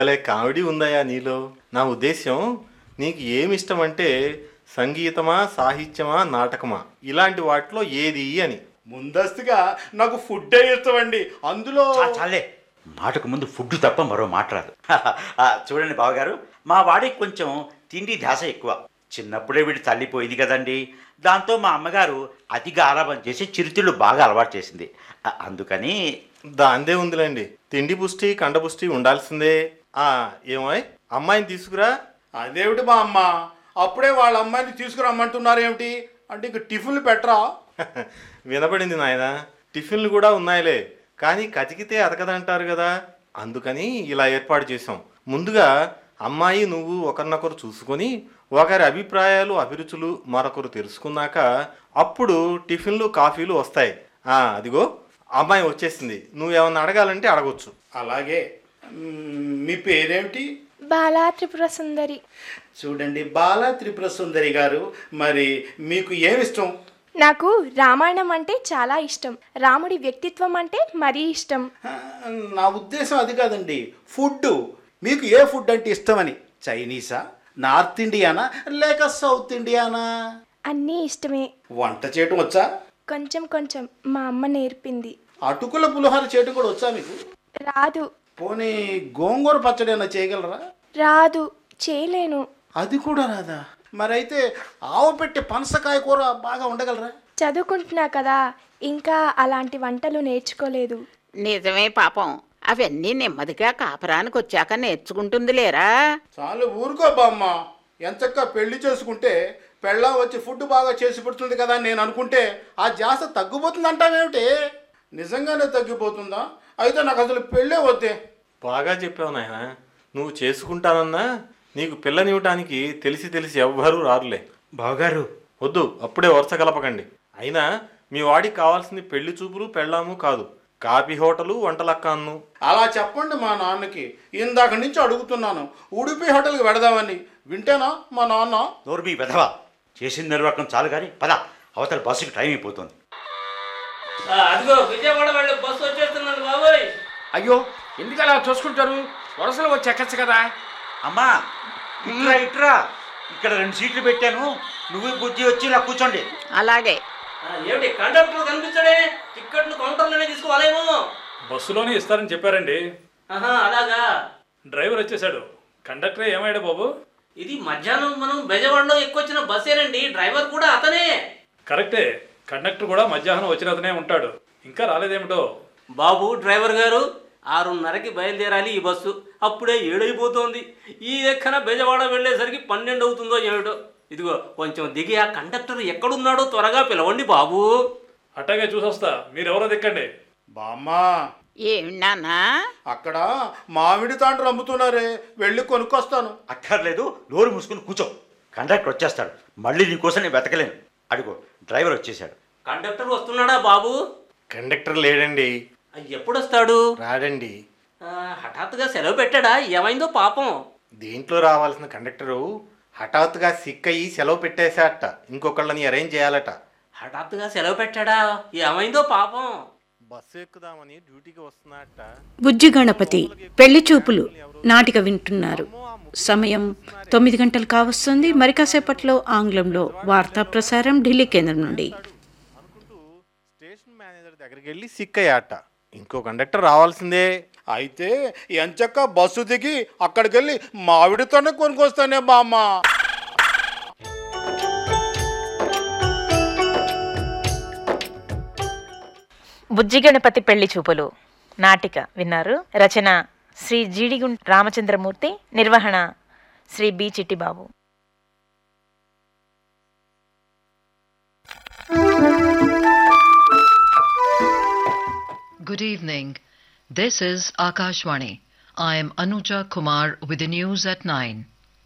భలే కామెడీ ఉందయ్యా నీలో నా ఉద్దేశం నీకు ఏమి ఇష్టం అంటే సంగీతమా సాహిత్యమా నాటకమా ఇలాంటి వాటిలో ఏది అని ముందస్తుగా నాకు ఫుడ్ ఇస్తామండి అందులో చా- చాలే మాటకు ముందు ఫుడ్ తప్ప మరో మాట రాదు ఆ, చూడండి బావగారు మా వాడికి కొంచెం తిండి ధ్యాస ఎక్కువ చిన్నప్పుడే వీడు తల్లిపోయింది కదండి దాంతో మా అమ్మగారు అతిగా ఆరాపం చేసి చిరుతిళ్ళు బాగా అలవాటు చేసింది ఆ, అందుకని దాందే ఉందిలేండి తిండి పుష్టి కండ పుష్టి ఉండాల్సిందే ఆ ఏమాయ్ అమ్మాయిని తీసుకురా అదేమిటి మా అమ్మ అప్పుడే వాళ్ళ అమ్మాయిని తీసుకురమ్మంటున్నారు ఏమిటి అంటే ఇంక టిఫిన్లు పెట్టరా వినపడింది నాయన టిఫిన్లు కూడా ఉన్నాయిలే కానీ కతికితే అతకదంటారు కదా అందుకని ఇలా ఏర్పాటు చేసాం ముందుగా అమ్మాయి నువ్వు ఒకరినొకరు చూసుకొని ఒకరి అభిప్రాయాలు అభిరుచులు మరొకరు తెలుసుకున్నాక అప్పుడు టిఫిన్లు కాఫీలు వస్తాయి ఆ అదిగో అమ్మాయి వచ్చేసింది నువ్వు ఏమన్నా అడగాలంటే అడగొచ్చు అలాగే మ్మ్, మీ పేరేమిటి బాలా త్రిపుర సుందరి చూడండి బాలా త్రిపుర సుందరి గారు మరి మీకు ఏమిష్టం నాకు రామాయణం అంటే చాలా ఇష్టం రాముడి వ్యక్తిత్వం అంటే మరీ ఇష్టం ఆ, నా ఉద్దేశం అది కాదండి ఫుడ్ మీకు ఏ ఫుడ్ అంటే ఇష్టమని చైనీసా నార్త్ ఇండియానా లేక సౌత్ ఇండియానా అన్నీ ఇష్టమే వంట చేయటం వచ్చా కొంచెం కొంచెం మా అమ్మ నేర్పింది అటుకుల పులిహోర చేయటం కూడా వచ్చా మీకు రాదు పోనీ గోంగూర పచ్చడి ఏమైనా చేయగలరా రాదు చేయలేను అది కూడా రాదా మరైతే ఆవు పెట్టి పనసకాయ కూర బాగా ఉండగలరా చదువుకుంటున్నా కదా ఇంకా అలాంటి వంటలు నేర్చుకోలేదు నిజమే పాపం అవన్నీ నెమ్మదిగా కాపరానికి వచ్చాక నేర్చుకుంటుంది లేరా చాలు ఊరుకో బామ్మ ఎంచక్క పెళ్లి చేసుకుంటే పెళ్ళాం వచ్చి ఫుడ్ బాగా చేసి పెడుతుంది కదా అని నేను అనుకుంటే ఆ జాస్త తగ్గిపోతుంది అంటావేమిటి నిజంగానే తగ్గిపోతుందా అయితే నాకు అసలు పెళ్ళే వద్దే బాగా చెప్పావు నాయన నువ్వు చేసుకుంటానన్నా నీకు పిల్లనివ్వటానికి తెలిసి తెలిసి ఎవ్వరూ రారులే బావగారు వద్దు అప్పుడే వరుస కలపకండి అయినా మీ వాడికి కావాల్సింది పెళ్లి చూపులు పెళ్ళాము కాదు కాఫీ హోటలు వంటలక్కాన్ను అలా చెప్పండి మా నాన్నకి ఇందాక నుంచి అడుగుతున్నాను ఉడిపి హోటల్కి వెడదామని వింటేనా మా నాన్న నోర్మి వెధవా చేసిన నిర్వాహకం చాలు కానీ పద అవతల బస్సుకి టైం అయిపోతుంది ఆ, అదిగో విజయవాడ వెళ్ళే బస్సు వచ్చేస్తున్నాను బాబోయ్ అయ్యో ఎందుకు అలా చూసుకుంటారు వరుసలో వచ్చి ఎక్కచ్చు కదా అమ్మా ఇట్రా ఇట్రా ఇక్కడ రెండు సీట్లు పెట్టాను నువ్వు బుజ్జి వచ్చి ఇలా కూర్చోండి అలాగే ఆ, ఏమిటి కండక్టర్ కనిపించడే టిక్కెట్లు కౌంటర్లోనే తీసుకోవాలేమో బస్సులోనే ఇస్తారని చెప్పారండి ఆహా అలాగా డ్రైవర్ వచ్చేసాడు కండక్టర్ ఏమయ్యాడు బాబు ఇది మధ్యాహ్నం మనం బెజవాడలో ఎక్కువచ్చిన బస్సేనండి డ్రైవర్ కూడా అతనే కరెక్టే కండక్టర్ కూడా మధ్యాహ్నం వచ్చిన అతనే ఉంటాడు ఇంకా రాలేదేమిటో బాబు డ్రైవర్ గారు ఆరున్నరకి బయలుదేరాలి ఈ బస్సు అప్పుడే ఏడైపోతోంది ఈ ఎక్కన బెజవాడ వెళ్ళేసరికి పన్నెండు అవుతుందో ఏమిటో ఇదిగో కొంచెం దిగి ఆ కండక్టర్ ఎక్కడున్నాడో త్వరగా పిలవండి బాబు అట్టాగే చూసొస్తా మీరెవరో దిక్కండి బామ్మ ఏమి నాన్నా అక్కడ మామిడి తాండ్రు అమ్ముతున్నారే వెళ్ళి కొనుక్కొస్తాను అక్కర్లేదు నోరు మూసుకుని కూర్చో కండక్టర్ వచ్చేస్తాడు మళ్ళీ నీకోసం నేను వెతకలేను అడుగు డ్రైవర్ వచ్చేసాడు కండక్టర్ వస్తున్నాడా బాబు కండక్టర్ లేడండి ఆ, ఎప్పుడొస్తాడు రాడండి ఆ, హఠాత్తుగా సెలవు పెట్టాడా ఏమైందో పాపం దీంట్లో రావాల్సిన కండక్టరు హఠాత్తుగా సిక్ అయ్యి సెలవు పెట్టేశాట ఇంకొకళ్ళని అరేంజ్ చేయాలట హఠాత్తుగా సెలవు పెట్టాడా ఏమైందో పాపం బస్సు ఎక్కుదామని డ్యూటీకి వస్తున్నట్ట బుజ్జి గణపతి పెళ్లి చూపులు నాటిక వింటున్నారు సమయం తొమ్మిది గంటలు కావస్తుంది మరి కాసేపట్లో ఆంగ్లంలో వార్తా ప్రసారం ఢిల్లీ కేంద్రం నుండి అనుకుంటూ స్టేషన్ మేనేజర్ దగ్గరికి వెళ్ళి సిక్ అయ్యాట ఇంకో కండక్టర్ రావాల్సిందే అయితే ఎంచక్క బస్సు దిగి అక్కడికి వెళ్ళి మామిడితోనే కొనుక్కొస్తానే బామ్మ బుజ్జి గణపతి పెళ్లి చూపులు నాటిక విన్నారు రచన శ్రీ జీడిగుం రామచంద్రమూర్తి నిర్వహణ Shri B Chittibabu Good evening. This is Akashwani. I am Anuja Kumar with the news at 9.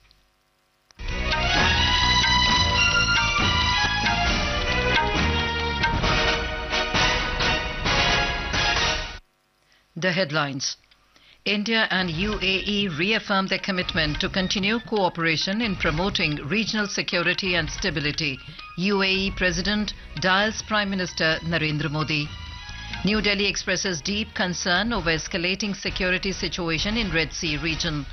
The headlines. India and UAE reaffirm their commitment to continue cooperation in promoting regional security and stability. UAE President dials Prime Minister Narendra Modi. New Delhi expresses deep concern over escalating security situation in Red Sea region.